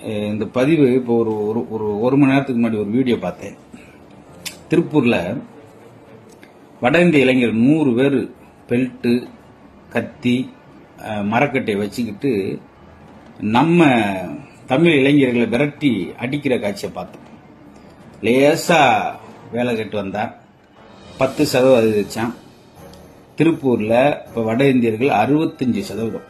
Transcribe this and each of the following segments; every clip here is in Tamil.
அஹ் இந்த பதிவு இப்போ ஒரு ஒரு ஒரு ஒரு மணி நேரத்துக்கு முன்னாடி ஒரு வீடியோ பார்த்தேன் திருப்பூர்ல வட இந்திய இளைஞர் நூறு பேர் பெல்ட்டு கத்தி அஹ், மரக்கட்டையை வச்சுக்கிட்டு நம்ம தமிழ் இளைஞர்களை விரட்டி அடிக்கிற காட்சியை பார்த்தோம் லேசா வேலை கட்டு வந்தா பத்து சதவீதம் அதிகரிச்சான் திருப்பூர்ல இப்ப வட இந்தியர்கள் அறுபத்தஞ்சு சதவீதம்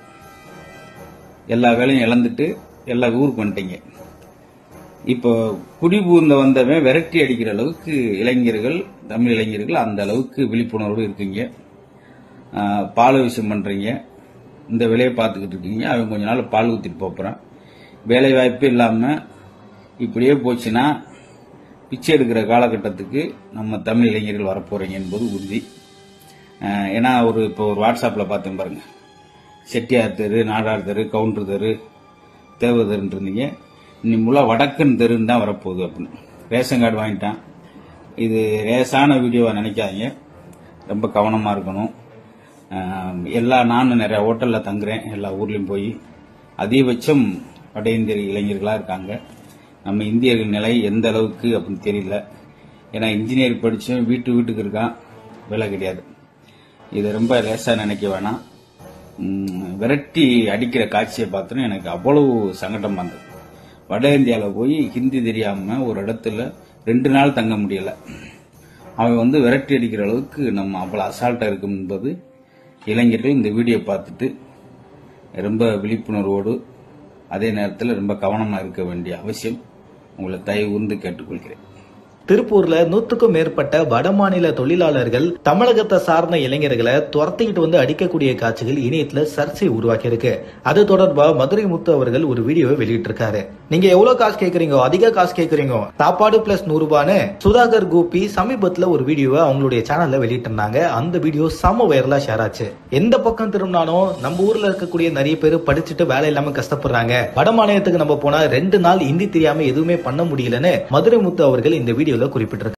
எல்லா வேலையும் இழந்துட்டு எல்லா ஊருக்கு வந்துட்டீங்க இப்போ குடிபூர்ந்த வந்தவன் விரட்டி அடிக்கிற அளவுக்கு இளைஞர்கள் தமிழ் இளைஞர்கள் அந்த அளவுக்கு விழிப்புணர்வோடு இருக்கீங்க ஆஹ், பால் விஷயம் பண்றீங்க இந்த வேலையை பார்த்துக்கிட்டு இருக்கீங்க அவன் கொஞ்ச நாள் பால் ஊத்திட்டு போறான் வேலை வாய்ப்பு இல்லாம இப்படியே போச்சுன்னா பிச்சை எடுக்கிற காலகட்டத்துக்கு நம்ம தமிழ் இளைஞர்கள் வரப்போறீங்க என்பது உறுதி ஆஹ், ஏன்னா ஒரு இப்போ ஒரு வாட்ஸ்அப்ல பார்த்தேன் பாருங்க செட்டியார் தெரு நாடார் தெரு கவுண்டர் தெரு தேவ தெருன்னு இருந்தீங்க இனி முழு வடக்கன் தெருன்னு தான் வரப்போகுது அப்படின்னு ரேஷன் கார்டு வாங்கிட்டான் இது ரேசான வீடியோவை நினைக்காதீங்க ரொம்ப கவனமா இருக்கணும் ஆஹ், எல்லா நானும் நிறைய ஹோட்டல்ல தங்குறேன் எல்லா ஊர்லயும் போய் அதிகபட்சம் வட இந்திய இளைஞர்களா இருக்காங்க நம்ம இந்தியர்கள் நிலை எந்த அளவுக்கு அப்படின்னு தெரியல ஏன்னா இன்ஜினியர் படிச்சும் வீட்டு வீட்டுக்கு இருக்கான் வேலை கிடையாது இதை ரொம்ப லேசா நினைக்க வேணாம் உம், விரட்டி அடிக்கிற காட்சியை பார்த்தோன்னா எனக்கு அவ்வளவு சங்கடமா இருந்தது வட இந்தியாவில் போய் ஹிந்தி தெரியாம ஒரு இடத்துல ரெண்டு நாள் தங்க முடியல அவன் வந்து விரட்டி அடிக்கிற அளவுக்கு நம்ம அவ்வளவு அசால்ட்டா இருக்கும் என்பது இளைஞர்கள் இந்த வீடியோ பார்த்துட்டு ரொம்ப விழிப்புணர்வோடு அதே நேரத்தில் ரொம்ப கவனமா இருக்க வேண்டிய அவசியம் உங்களை தயவு கூர்ந்து கேட்டுக்கொள்கிறேன் திருப்பூர்ல நூத்துக்கும் மேற்பட்ட வடமாநில தொழிலாளர்கள் தமிழகத்தை சார்ந்த இளைஞர்களை துரத்திக்கிட்டு வந்து அடிக்கக்கூடிய காட்சிகள் இணையத்துல சர்ச்சை உருவாக்கி இருக்கு அது தொடர்பா மதுரை முத்து அவர்கள் ஒரு வீடியோவை வெளியிட்டிருக்காரு நீங்க எவ்வளவு காசு கேக்குறீங்க அதிக காசு கேக்குறீங்க சாப்பாடு பிளஸ் நூறு ரூபான்னு சுதாகர் கோபி சமீபத்துல ஒரு வீடியோவை அவங்களுடைய சேனல்ல வெளியிட்டிருந்தாங்க அந்த வீடியோ செம வைரலா ஷேர் ஆச்சு எந்த பக்கம் திரும்பினாலும் நம்ம ஊர்ல இருக்கக்கூடிய நிறைய பேர் படிச்சுட்டு வேலை இல்லாம கஷ்டப்படுறாங்க வட மாநிலத்துக்கு நம்ம போனா ரெண்டு நாள் ஹிந்தி தெரியாம எதுவுமே பண்ண முடியலன்னு மதுரை முத்து அவர்கள் இந்த வீடியோல குறிப்பிட்டிருக்காங்க